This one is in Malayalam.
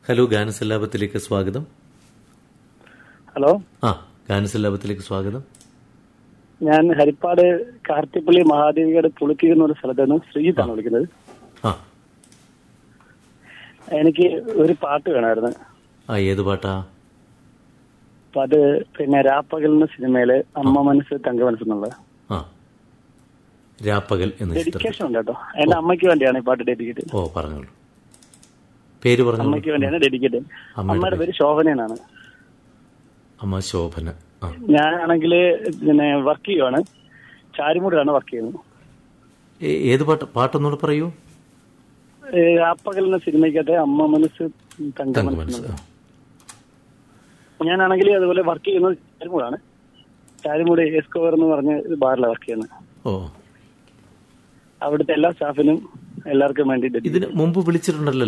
ഹലോ ഗാനസല്ലാപത്തിലേക്ക് സ്വാഗതം ഹലോ ആ ഗാനസല്ലാപത്തിലേക്ക് സ്വാഗതം ഞാൻ ഹരിപ്പാട് കാർത്തിപ്പള്ളി മഹാദേവിയുടെ തുളുക്കി എന്ന ഒരു സ്ഥലത്ത് നിന്ന് ശ്രീജിത്താണ് വിളിക്കുന്നത് ആ എനിക്ക് ഒരു പാട്ട് വേണമായിരുന്നു ആ ഏത് പാട്ടാ അപ്പൊ അത് പിന്നെ രാപ്പകൽ എന്ന സിനിമയില് അമ്മ മനസ്സ് തങ്ക മനസ്സ് എന്നുള്ളത് ആ രാപ്പകൽ എന്ന ചിത്രം ഡെഡിക്കേഷൻ ഉണ്ട് കേട്ടോ എന്റെ അമ്മയ്ക്ക് വേണ്ടിയാണ് ഈ പാട്ട് ഡെഡിക്കേറ്റ് ഓ പറഞ്ഞോളൂ പേര് പറഞ്ഞോളൂ അമ്മയ്ക്ക് വേണ്ടിയാണ് ഡെഡിക്കേറ്റ് അമ്മയുടെ അമ്മയുടെ പേര് ശോഭന എന്നാണ് അമ്മ ശോഭന ആ ഞാനാണെങ്കിൽ പിന്നെ വർക്ക് ചെയ്യുവാണ് ചാരിമൂടിലാണ് വർക്ക് ചെയ്യുന്നത് ഏ- ഏത് പാട്ട് പാട്ടൊന്നുകൂടെ പറയൂ ഏ, രാപ്പകൽ എന്ന സിനിമയ്ക്കകത്ത് അമ്മ മനസ്സ് തങ്ക തങ്ക മനസ്സ് മനസ്സ് ആ. ഞാനാണെങ്കിൽ അതുപോലെ വർക്ക് ചെയ്യുന്നത് ചാരിമൂടാണ് ചാരിമൂട് എസ്കോവർ എന്ന് പറഞ്ഞ ഒരു ബാറിലാണ് വർക്ക് ചെയ്യുന്നത് ഓ അവിടുത്തെ എല്ലാ സ്റ്റാഫിനും എല്ലാവർക്കും വേണ്ടി ഇതിന് മുമ്പ് വിളിച്ചിട്ടുണ്ടല്ലോ